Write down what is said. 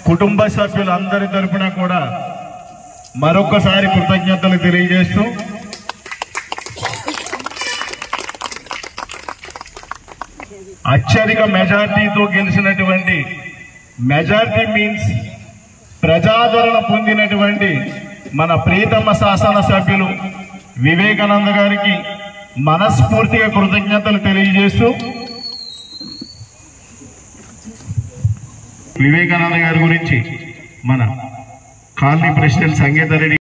కుటుంబ సభ్యులందరి తరపున కూడా మరొకసారి కృతజ్ఞతలు తెలియజేస్తూ అత్యధిక మెజార్టీతో గెలిచినటువంటి మెజార్టీ మీన్స్ ప్రజాదరణ పొందినటువంటి మన ప్రీతమ శాసన సభ్యులు వివేకానంద గారికి మనస్ఫూర్తిగా కృతజ్ఞతలు తెలియజేస్తూ వివేకానంద గారి గురించి మన కాలనీ ప్రెసిడెంట్ సంగీత రెడ్డి